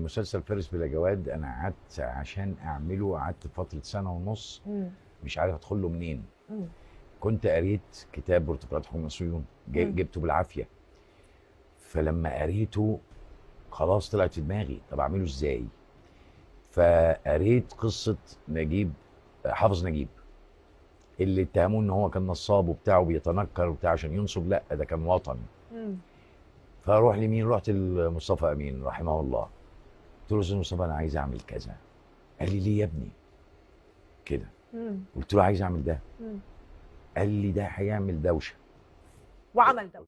مسلسل فارس بلا جواد انا قعدت عشان اعمله قعدت فتره سنه ونص مم. مش عارف ادخل له منين مم. كنت قريت كتاب برتقالات حكم صيون جا- مم. جبته بالعافيه فلما قريته خلاص طلعت في دماغي طب اعمله ازاي فقريت قصه نجيب حافظ نجيب اللي اتهموه ان هو كان نصاب وبتاع وبيتنكر وبتاع عشان ينصب لا ده كان وطني مم. فاروح لمين رحت لمصطفى امين رحمه الله قلت له استاذ مصطفى انا عايز اعمل كذا قال لي ليه يا ابني كده مم. قلت له عايز اعمل ده مم. قال لي ده هيعمل دوشه وعمل ده